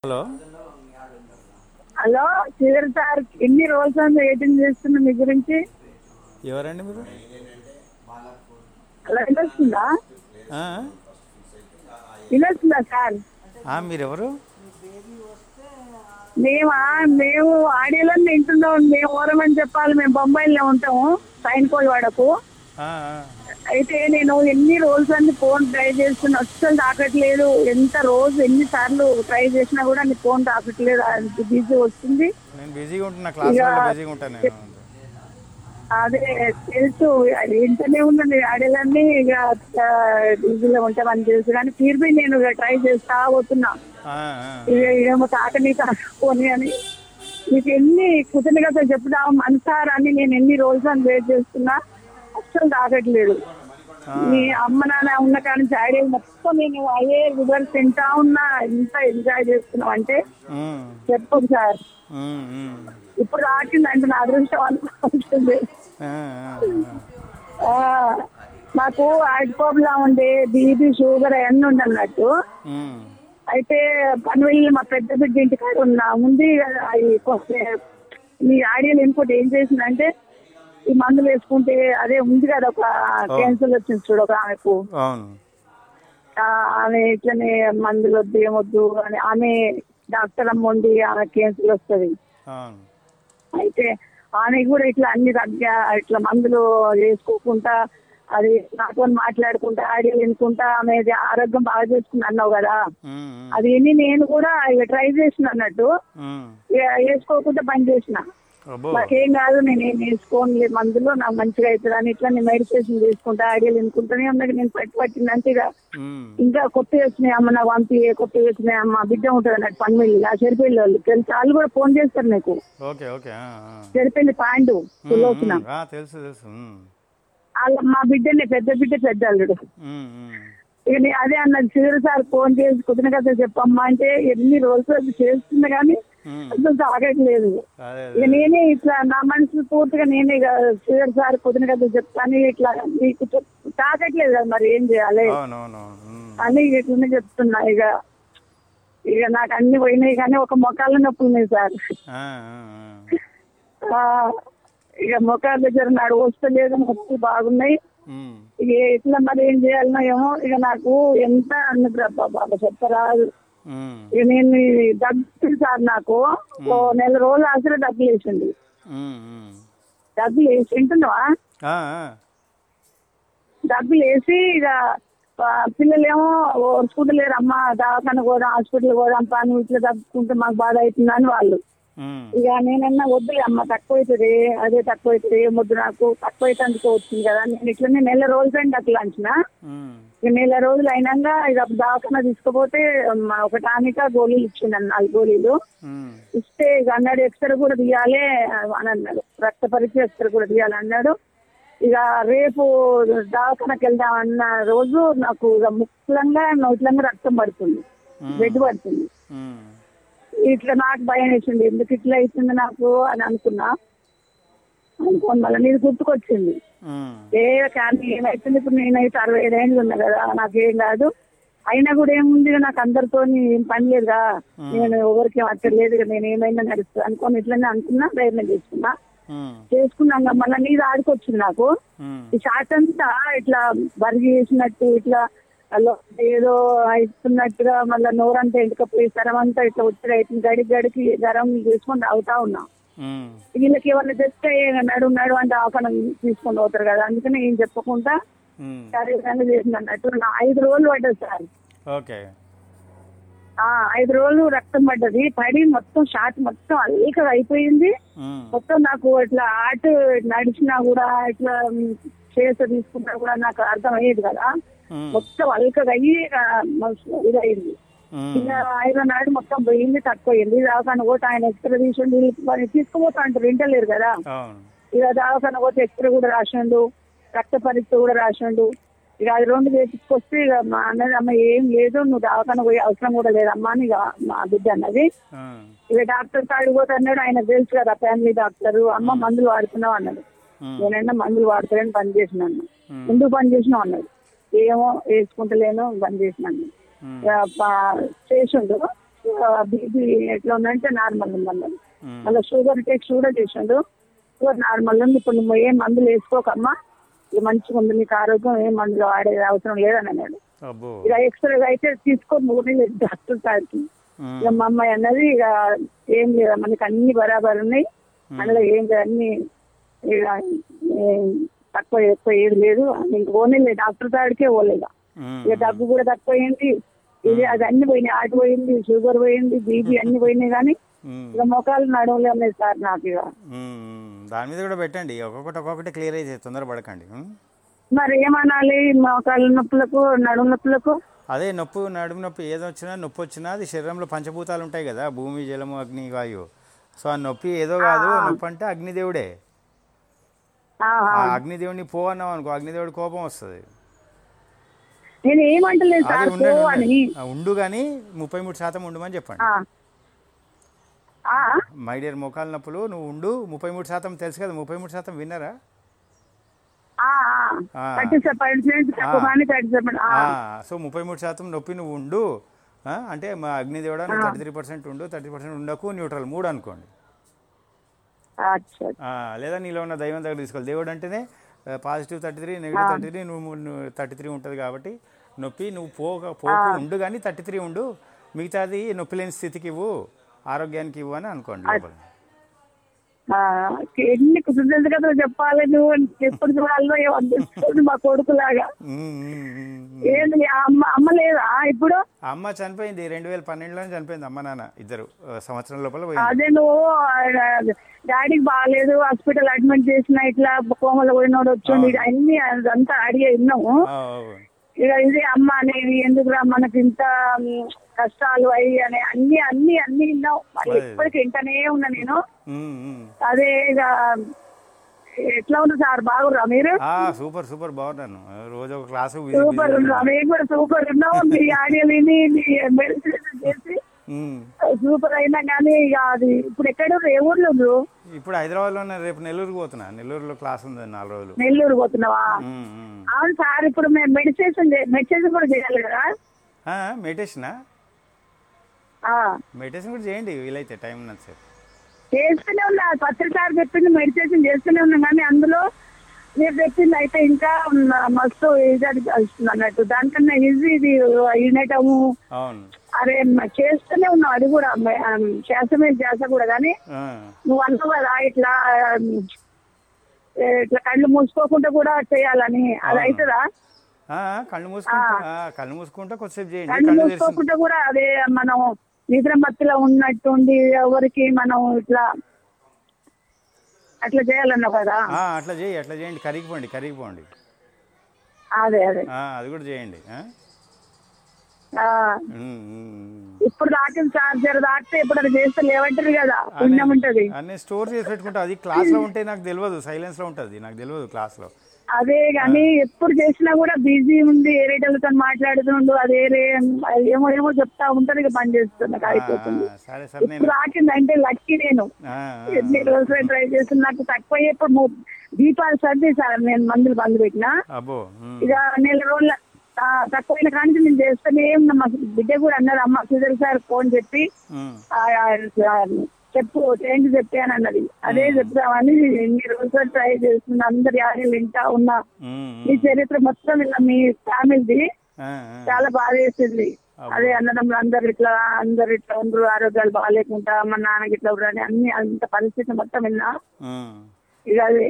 Hello hello Sridhar sir ఎన్ని రోజులు ఉంది వెయిటింగ్ చేస్తున్నా మీ గురించి ఎవరండి మీరు అలా వినొస్తుందా ఆ? వినొస్తుందా సార్ ఆ, మీరెవరు మేమా మేము ఆడియోలో వింటున్నాం మేము ఓరమని చెప్పాలి మేము బొంబాయిలో ఉంటాము సైన్కోల్ వాడకు ఆ, ఆ. అయితే నేను ఎన్ని రోజులు అన్ని ఫోన్ ట్రై చేస్తున్నా అస్సలు తాకట్లేదు ఎంత రోజు ఎన్ని సార్లు ట్రై చేసినా కూడా నీ ఫోన్ తాకట్లేదు అంత బిజీ వస్తుంది నేను బిజీగా ఉంటున్నా క్లాస్ ఇక- బిజీగా ఉంటాను నేను అదే తెలుసు అది ఇంటనే ఉన్నది ఆడేదాన్ని ఇక బిజీలో ఉంటామని తెలుసు కానీ తీర్పి నేను ఇక ట్రై చేస్తా పోతున్నా ఆ, ఆ. ఇక ఏమో తాకని తాకపోని అని నీకు ఎన్ని కృతజ్ఞతలు చెప్తావు మనసారాన్ని నేను ఎన్ని రోజులు అని వెయిట్ చేస్తున్నా అస్సలు తాకట్లేదు ఆ. మీ అమ్మ నాన్న ఉన్న కానీ ఆడే మొత్తం నేను అయ్యే రివర్స్ తింటా ఉన్నా ఎంత ఎంజాయ్ చేస్తున్నావు అంటే ఉమ్, చెప్పు సార్ ఉమ్, ఉమ్. ఇప్పుడు రాకిందంటే నా అదృష్టం అనుకుంటుంది ఆ, ఆ, ఆ, నాకు హార్ట్ ప్రాబ్లం ఉండే బీపీ షుగర్ అవన్నీ ఉండే అన్నట్టు ఆ. ఉమ్, అయితే పని వెళ్ళి మా పెద్ద బిడ్డ ఇంటికాడ ఉన్నా ముందు అవి కొంచెం మీ ఆడియోలో ఇంకోటి ఏం చేసిందంటే ఈ మందులు వేసుకుంటే అదే ఉంది కదా ఒక క్యాన్సర్ వచ్చింది చూడు ఒక ఆమెకు అవును ఆ, ఆమె ఇట్లనే మందులు వద్దు ఏమొద్దు అని ఆమె డాక్టర్ అమ్మ ఉండి ఆమె క్యాన్సర్ వస్తుంది అవును అయితే ఆమె కూడా ఇట్లా అన్ని తగ్గ ఇట్లా మందులు వేసుకోకుండా అది నాతో మాట్లాడుకుంటా ఆడియో వినుకుంటా ఆమె ఇది ఆరోగ్యం బాగా చేసుకుని అన్నావు కదా ఉమ్, ఉమ్, అది విని నేను కూడా ఇక ట్రై చేసిన అన్నట్టు ఉమ్. ఇక వేసుకోకుండా పని చేసిన అబ్బో నాకేం కాదు నేను ఏం వేసుకోని మందులో నాకు మంచిగా అవుతుంది అని ఇట్లా నేను మెడిటేషన్ చేసుకుంటా ఆడియోలు వినుకుంటానే ఉన్నది నేను పట్టి పట్టిందంటే ఇక ఉమ్, ఇంకా కొత్త వచ్చినాయి అమ్మ నాకు పంపి కొత్త వచ్చినాయి అమ్మ బిడ్డ ఉంటుంది అన్నట్టు పనిమిల్లి ఆ చెరిపల్లి వాళ్ళు తెలుసు వాళ్ళు కూడా ఫోన్ చేస్తారు నీకు ఓకే ఓకే ఆ, ఆ. చెరిపల్లి పాండు ఉమ్, సులోచన ఉమ్. ఆ, తెలుసు తెలుసు ఉమ్, వాళ్ళ మా బిడ్డని పెద్ద బిడ్డ పెద్ద అల్లుడు ఉమ్, ఉమ్. ఇక నేను అదే అన్నది చివరి సార్ ఫోన్ చేసి కుదిన కదా చెప్పమ్మా అంటే ఎన్ని రోజులు అది చేస్తున్నా కానీ ఉమ్. అసలు తాగట్లేదు అదే ఇక అదే నేనే ఇట్లా నా మనసు పూర్తిగా నేనే ఇక చివరి సార్ కుదిన కదా చెప్తాను ఇట్లా నీకు చెప్- తాగట్లేదు కదా మరి ఏం చేయాలి అవును అవును అవును ఉమ్. అని ఇట్లనే చెప్తున్నా ఇక ఇక నాకు అన్ని పోయినాయి కానీ ఒక మొక్కల నొప్పి ఉన్నాయి సార్ ఆ, ఆ, ఆ. ఆ, ఇక మొక్కల దగ్గర నాడు వస్తలేదు నొప్పి బాగున్నాయి ఉమ్, ఇక ఎట్లా మరి ఏం చేయాలనో ఏమో ఇక నాకు ఎంత అన్నది బాబా చెప్పరాదు ఉమ్, ఇక నేను ఈ డబ్బులు సార్ నాకు ఓ నెల రోజులు అసలు డబ్బులు వేసింది ఉమ్, ఉమ్. డబ్బులు వేసి వింటున్నావా ఆ, ఆ. డబ్బులు వేసి ఇక ఆ, పిల్లలేమో ఓర్చుకుంటలేరు అమ్మ దవాఖాన పోదాం హాస్పిటల్ పోదాం పని ఇట్లా తప్పుకుంటే మాకు బాధ అవుతుంది అని వాళ్ళు ఉమ్, ఇక నేనన్నా వద్దులే అమ్మ తక్కువ అవుతుంది అదే తక్కువ అవుతుంది ముద్దు నాకు తక్కువ అయితే అందుకే వచ్చింది కదా నేను ఇట్లనే నెల రోజులైంది అట్లా అంచిన ఉమ్. ఇక నెల రోజులు అయినాక ఇక దవాఖాన తీసుకుపోతే మా ఒక టానికా గోళీలు ఇచ్చిండు నాలుగు గోళీలు ఉమ్. ఇస్తే ఇక అన్నాడు ఎక్స్రే కూడా తీయాలి అని అన్నాడు రక్త పరీక్ష ఎక్స్రే కూడా తీయాలి అన్నాడు ఇక రేపు దవాఖానకి వెళ్దాం అన్న రోజు నాకు ఇక ముక్కలంగా నోట్లంగా రక్తం పడుతుంది బ్లడ్ పడుతుంది ఉమ్. ఇట్లా నాకు భయం వేసింది ఎందుకు ఇట్లా అవుతుంది నాకు అని అనుకున్నా అనుకోని మళ్ళీ నీది గుర్తుకొచ్చింది ఉమ్. ఏ కానీ ఏమైతుంది ఇప్పుడు నేనైతే అరవై ఐదు ఏళ్ళు ఉన్నా కదా నాకేం కాదు అయినా కూడా ఏముంది నాకు అందరితో ఏం పని లేదుగా నేను ఎవరికి అక్కర్లేదు ఇక నేను ఏమైనా నడుస్తా అనుకోని ఇట్లనే అనుకున్నా ధైర్యం చేసుకున్నా ఉమ్. చేసుకున్నాక మళ్ళీ నీది ఆడుకొచ్చింది నాకు ఉమ్. ఈ షార్ట్ అంతా ఇట్లా బరిగి చేసినట్టు ఇట్లా అలా ఏదో ఇస్తున్నట్టుగా మళ్ళీ నోరంతా ఎండుకపోయి సరం అంతా ఇట్లా వచ్చి అవుతుంది గడి గడికి గరం చేసుకొని తాగుతా ఉన్నా ఉమ్. వీళ్ళకి ఎవరిని తెస్తే నడు నడు అంటే ఆఫనం తీసుకొని పోతారు కదా అందుకని ఏం చెప్పకుండా ఉమ్. శరీరంగా చేసింది అన్నట్టు నా ఐదు రోజులు పడ్డది సార్ ఓకే ఆ ఐదు రోజులు రక్తం పడ్డది పడి మొత్తం షార్ట్ మొత్తం అల్లికగా అయిపోయింది ఉమ్. మొత్తం నాకు ఇట్లా ఆట నడిచినా కూడా ఇట్లా చేత తీసుకున్నా కూడా నాకు అర్థం అయ్యేది కదా ఉమ్. మొత్తం అల్కగా అయ్యి ఆ, మస్తు ఇదయింది ఉమ్. ఇంకా ఐదో నాడు మొత్తం పోయింది తక్కువయింది దవాఖాన పోతే ఆయన ఎక్స్రే తీసిండు వీళ్ళు తీసుకుపోతా అంటారు వింటలేరు కదా అవును ఇక దవాఖాన పోతే ఎక్స్రే కూడా రాసిండు రక్త పరీక్ష కూడా రాసిండు ఇక అది రెండు చేపించుకొస్తే ఇక మా అన్నది అమ్మ ఏం లేదు నువ్వు దవాఖాన పోయే అవసరం కూడా లేదమ్మా అని ఇక మా బిడ్డ అన్నది ఉమ్. ఇక డాక్టర్ కాడికి పోతే అన్నాడు ఆయన తెలుసు కదా ఫ్యామిలీ డాక్టర్ అమ్మ మందులు వాడుతున్నావు అన్నాడు ఉమ్. నేనన్నా మందులు వాడుతానని పని చేసినాను ఉమ్. ఎందుకు పని చేసినావు అన్నాడు ఏమో వేసుకుంటలేను పని చేసినాను ఉమ్. ఇక ప- చేసిండు బీపీ ఎట్లా ఉందంటే నార్మల్ ఉందన్నది ఉమ్. మళ్ళీ షుగర్ టెస్ట్ కూడా చేసిండు షుగర్ నార్మల్ ఉంది ఇప్పుడు నువ్వు ఏం మందులు వేసుకోకమ్మా ఇది మంచిగా ఉంది నీకు ఆరోగ్యం ఏం మందులు వాడేది అవసరం లేదని అన్నాడు అబ్బో ఇక ఎక్స్రే అయితే తీసుకొని మూడు డాక్టర్ సార్కి ఉమ్. ఇక మా అమ్మాయి అన్నది ఇక ఏం లేదు మనకి అన్ని బరాబర్ ఉన్నాయి అందులో ఏం లేదు అన్ని ఇక ఏం తక్కువ ఎక్కువ ఏది లేదు ఇంక పోనీ డాక్టర్ కాడికే పోలేదు ఉమ్. ఇక డబ్బు కూడా తక్కువైంది ఇది అది అన్ని పోయినాయి ఆట పోయింది షుగర్ పోయింది బీపీ అన్ని పోయినాయి కానీ ఉమ్. ఇక మొఖాలు నడుములే ఉన్నాయి సార్ నాకు ఇక ఉమ్. దాని మీద కూడా పెట్టండి ఒక్కొక్కటి ఒక్కొక్కటి క్లియర్ అయితే తొందరపడకండి ఉమ్. మరి ఏమనాలి మోకాళ్ళ నొప్పులకు నడుము నొప్పులకు అదే నొప్పి నడుము నొప్పి ఏదో వచ్చినా నొప్పి వచ్చినా అది శరీరంలో పంచభూతాలు ఉంటాయి కదా భూమి జలము అగ్ని వాయువు సో ఆ నొప్పి ఏదో కాదు నొప్పి అంటే అగ్నిదేవుడే ఆహా. ఆ అగ్నిదేవుడిని పో అన్నావు అనుకో అగ్నిదేవుడి కోపం వస్తుంది నేను ఏమంటలేదు అదే సార్ పో ఉండండి అని ఉండండి. ఆ, ఉండు కానీ ముప్పై మూడు శాతం ఉండమని చెప్పండి ఆ. ఆ? మై డియర్ మోకాల నొప్పులు నువ్వు ఉండు ముప్పై మూడు శాతం తెలుసు కదా ముప్పై మూడు శాతం విన్నారా ఆ, ఆ. ఆ. థర్టీ సెవెన్ పర్సెంట్ తక్కువ కానీ థర్టీ సెవెన్ ఆ. ఆ, సో ముప్పై మూడు శాతం నొప్పి నువ్వు ఉండు ఆ, అంటే మా అగ్నిదేవుడా నువ్వు థర్టీ త్రీ పర్సెంట్ ఉండు థర్టీ పర్సెంట్ ఉండకు న్యూట్రల్ మూడు అనుకోండి అచ్చా ఆ, లేదా నీలో ఉన్న దైవం దగ్గర తీసుకోవాలి దేవుడు అంటేనే positive thirty three negative thirty three నువ్వు థర్టీ త్రీ ఉంటుంది కాబట్టి నొప్పి నువ్వు పోక పోకు ఉండు కానీ థర్టీ త్రీ ఉండు మిగతాది నొప్పి లేని స్థితికి ఇవ్వు ఆరోగ్యానికి ఇవ్వు అని అనుకోండి లోపల ఆ, ఎన్ని కుదిరింది కదా చెప్పాలి నువ్వు ఎప్పుడు చూడాలో ఏమనిపిస్తుంది మా కొడుకులాగా ఉమ్, ఉమ్, ఉమ్, ఉమ్. ఏంది ఆ అమ్మ అమ్మ లేదా ఇప్పుడు ఆ అమ్మ చనిపోయింది రెండు వేల పన్నెండులోనే చనిపోయింది అమ్మ నాన్న ఇద్దరు ఆ, సంవత్సరం లోపల పోయింది అదే నువ్వు ఆ, డాడీకి బాగాలేదు హాస్పిటల్ అడ్మిట్ చేసిన ఇట్లా కోమలో పోయినోడు వచ్చిండు ఇది అన్ని అదంతా అడిగే విన్నాము ఆ, ఆ, ఇక ఇదే అమ్మ అనేది ఎందుకురా మనకి ఇంత మ్, కష్టాలు అయ్యి అని అన్ని అన్ని అన్ని విన్నావు మరి అదే. ఎప్పటికీ వింటనే ఉన్నా నేను ఉమ్, ఉమ్. అదే ఇక ఎట్లా ఉంది సార్ బాగుర్రా మీరు ఆ, సూపర్ సూపర్ బాగున్నాను రోజు ఒక క్లాసు సూపర్ ఉన్నా మేము కూడా సూపర్ ఉన్నాం మీ ఆడియో విని మీ మెడిటేషన్ చేసి సూపర్ అయినా కానీ ఇక అది ఇప్పుడు ఎక్కడ ఏ ఊర్లో ఉండ్రు? ఇప్పుడు హైదరాబాద్లోనే రేపు నెల్లూరుకి పోతున్నా నెల్లూరులో క్లాస్ ఉంది నాలుగు రోజులు నెల్లూరు పోతున్నావా ఉమ్, ఉమ్. అవును సార్ ఇప్పుడు మేము మెడిటేషన్ మెడిటేషన్ కూడా చేయాలి కదా ఆ, మెడిటేషనా ఆ, మెడిటేషన్ కూడా చేయండి వీలైతే టైం ఉన్నది సార్ చేస్తూనే ఉన్నా పత్రికారు చెప్పింది మెడిటేషన్ చేస్తూనే ఉన్నాం కానీ అందులో మీరు చెప్పింది అయితే ఇంకా మ- మస్తు ఇది అది వస్తుంది అన్నట్టు దానికన్నా ఈజీ ఇది వినటము అవును అరే మ- చేస్తూనే ఉన్నావు అది కూడా మ- ఆ, చేస్తమే చేస్తా కూడా కానీ ఆ, నువ్వు అన్నావు కదా ఇట్లా ఆ, ఇట్లా కళ్ళు మూసుకోకుండా కూడా చేయాలని అది అవుతుందా ఆ, కళ్ళు మూసుకుంటా ఆ, కళ్ళు మూసుకుంటా కొద్దిసేపు చేయండి కళ్ళు కళ్ళు తెరిచి మూసుకోకుండా కూడా అదే మనం నిద్ర మత్తులో ఉన్నట్టుండి ఎవరికి మనం ఇట్లా అట్లా చేయాలన్నావు కదా ఆ, అట్లా చేయి అట్లా చేయండి కరిగిపోండి కరిగిపోండి అదే అదే ఆ, అది కూడా చేయండి ఆ? ఆ, ఉమ్, ఉమ్, ఉమ్. ఇప్పుడు దాటిన చార్జర్ దాటితే ఇప్పుడు అది చేస్తే లేవంటారు కదా పుణ్యం ఉంటది అన్నీ స్టోర్ చేసి పెట్టుకుంటా అది క్లాస్లో ఉంటే నాకు తెలియదు సైలెన్స్లో ఉంటుంది నాకు తెలియదు క్లాస్లో అదే కానీ ఎప్పుడు చేసినా కూడా బిజీ ఉంది ఏ రేటలతో మాట్లాడుతుండు అదే రే ఏమో ఏమో చెప్తా ఉంటారు ఇక పని చేస్తున్నా అయిపోతుంది సరే సరే నేను ఇప్పుడు దాటిందంటే లక్కీ నేను ఆ, ఎన్ని రోజులు ట్రై చేస్తున్నా నాకు తక్కువ ఇప్పుడు మూ- దీపాలు సర్ది సార్ నేను మందులు బంద్ పెట్టినా ఆ, అబ్బో ఉమ్, ఇక నెల రోజుల ఆ, తక్కువైన కానీ నేను చేస్తూనే ఉన్నా మా బిడ్డ కూడా అన్నది అమ్మ సుధీర్ సార్ ఫోన్ చెప్పి ఉమ్, ఆ, ఆ, చెప్పు చేంజ్ చెప్పి అని అన్నది అదే చెప్తామని ఎన్ని రోజులు ట్రై చేస్తున్నా అందరి ఆడియో వింటా ఉన్నా ఉమ్, మీ చరిత్ర మొత్తం ఇలా మీ ఫ్యామిలీది ఆ, ఆ. చాలా బాధ వేసింది అదే అన్నదమ్ములు అందరు ఇట్లా అందరు ఇట్లా ఉండరు ఆరోగ్యాలు బాగాలేకుండా మా నాన్నకి ఇట్లా ఉండరు అని అన్ని అంత పరిస్థితి మొత్తం విన్నా ఉమ్. ఇక అది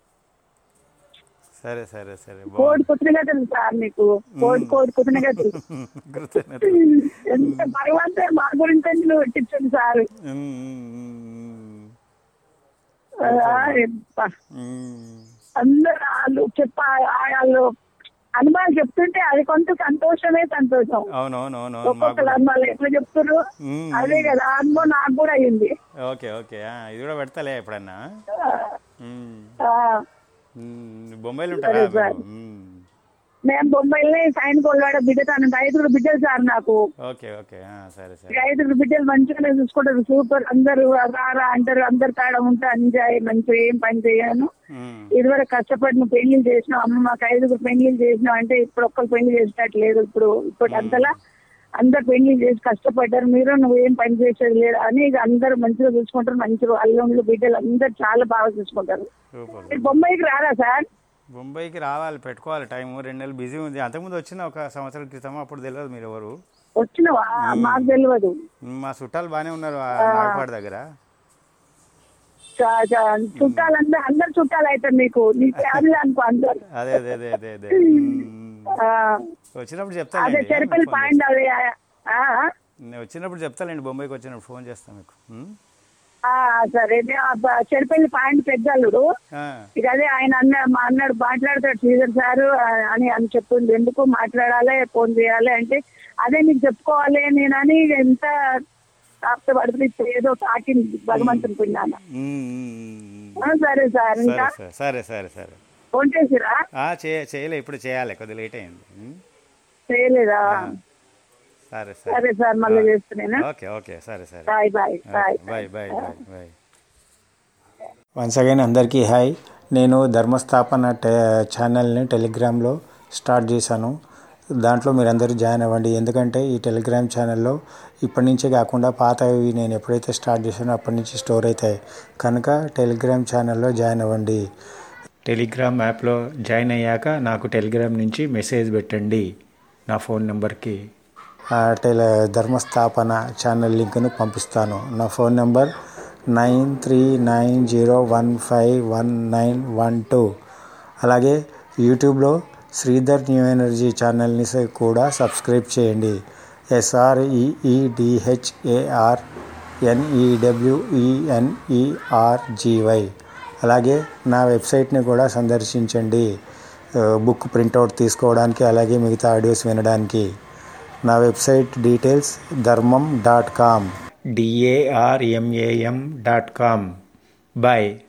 సరే సరే సరే బాగుంది కోడి కుట్టినగా తెలుసు సార్ మీకు కోడి కోడి కుట్టినగా తెలుసు కృతజ్ఞత ఎంత భగవంతుడు మా గురించి అని నువ్వు పెట్టించండి సార్ ఉమ్, ఉమ్, ఉమ్, ఆ, ఎప్ప. ఉమ్. అందరు వాళ్ళు చెప్ప వాళ్ళు అనుభవాలు చెప్తుంటే అది కొంత సంతోషమే సంతోషం అవునవునవును మాకు ఒక్కొక్కరు అనుభవాలు ఎట్లా చెప్తున్నారు ఉమ్, అదే కదా ఆ అనుభవం నాకు కూడా అయింది ఓకే ఓకే ఆ, ఇది కూడా పెడతాలే ఎప్పుడన్నా ఉమ్, ఆ, ఉమ్, బొంబాయిలో ఉంటారా మీరు ఉమ్, మేము బొంబాయిలో సైన్ కొల్లాడ బిడ్డ తన ఐదుగురు బిడ్డలు సార్ నాకు ఓకే ఓకే ఆ, సరే సరే ఈ ఐదుగురు బిడ్డలు మంచిగానే చూసుకుంటారు సూపర్ అందరు రారా అంటారు అందరు కాడ ఉంటే ఎంజాయ్ మంచిగా ఏం పని చేయను ఉమ్, ఇదివరకు కష్టపడి నువ్వు పెళ్లిళ్ళు చేసినావు అమ్మ మాకు ఐదుగురు పెళ్లిళ్ళు చేసినావు అంటే ఇప్పుడు ఒక్కరు పెళ్లి చేసినట్టు లేదు ఇప్పుడు ఇప్పుడు అంతలా అందరు పెళ్లి చేసి కష్టపడ్డారు మీరు నువ్వేం పని చేసేది లేదు అని ఇక అందరు మంచిగా చూసుకుంటారు మంచిగా అల్లుళ్ళు బిడ్డలు అందరు చాలా బాగా చూసుకుంటారు సూపర్ మీరు బొంబాయికి రారా సార్ బొంబాయికి రావాలి పెట్టుకోవాలి టైం రెండు నెలలు బిజీ ఉంది అంతకుముందు వచ్చిన ఒక సంవత్సరం క్రితం అప్పుడు తెలియదు మీరు ఎవరు వచ్చినవా మాకు తెలియదు మా చుట్టాలు బాగానే ఉన్నారు ఆ నాగపాడు దగ్గర చా- చా- చుట్టాలందరూ అందరు చుట్టాలు అవుతారు నీకు నీ ఫ్యామిలీ అనుకో అందరు అదే అదే అదే అదే అదే మ్మ్. ఆ, వచ్చినప్పుడు అదే చెప్తానండి చెరపల్లి పాయింట్ అదే ఆ, నేను వచ్చినప్పుడు చెప్తానండి బొంబాయికి వచ్చినప్పుడు ఫోన్ చేస్తాను మీకు మ్మ్? ఆ, సరే నే- ఆ బ- చెరపల్లి పాయింట్ పెద్దల్లుడు ఆ, ఇక అదే ఆయన అన్న మా అన్నాడు మాట్లాడతాడు శ్రీధర్ సార్ అని అని చెప్పింది ఎందుకు మాట్లాడాలి ఫోన్ చేయాలి అంటే అదే నీకు చెప్పుకోవాలి నేనని ఎంత కాస్త పడుతుంది ఇప్పుడు ఏదో తాకింది భగవంతుని పిన్నాను మ్మ్, మ్మ్, మ్మ్. ఆ, సరే సార్ సరే ఇంకా సరే సరే సరే సరే ఫోన్ చేసిరా ఆ, చే చేయలే ఇప్పుడు చేయాలి కొద్దిగా లేట్ అయింది మ్మ్? చేయలేదా సరే సరే సరే సార్ మళ్ళీ చేస్తున్నాను ఓకే ఓకే సరే సరే bye bye bye bye bye bye bye once again అందరికీ హాయ్ నేను ధర్మస్థాపన టె ఛానల్ని టెలిగ్రామ్లో స్టార్ట్ చేశాను దాంట్లో మీరందరూ జాయిన్ అవ్వండి ఎందుకంటే ఈ టెలిగ్రామ్ ఛానల్లో ఇప్పటి నుంచే కాకుండా పాతవి నేను ఎప్పుడైతే స్టార్ట్ చేశానో అప్పటి నుంచి స్టోర్ అవుతాయి కనుక టెలిగ్రామ్ ఛానల్లో జాయిన్ అవ్వండి టెలిగ్రామ్ యాప్లో జాయిన్ అయ్యాక నాకు టెలిగ్రామ్ నుంచి మెసేజ్ పెట్టండి నా ఫోన్ నెంబర్కి ఆ టెలి ధర్మస్థాపన ఛానల్ లింక్ను పంపిస్తాను నా phone number nine three nine zero one five one nine one two అలాగే యూట్యూబ్లో శ్రీధర్ న్యూ ఎనర్జీ ఛానల్ని స- కూడా సబ్స్క్రైబ్ చేయండి ఎస్ఆర్ఈఈడిహెచ్ఏఆర్ ఎన్ఈడబ్ల్యూఈఎన్ఈఆర్జీవై అలాగే నా వెబ్సైట్ని కూడా సందర్శించండి ఆ, బుక్ ప్రింట్అవుట్ తీసుకోవడానికి అలాగే మిగతా ఆడియోస్ వినడానికి నా website details Dharmam dot com D A R M A M dot com bye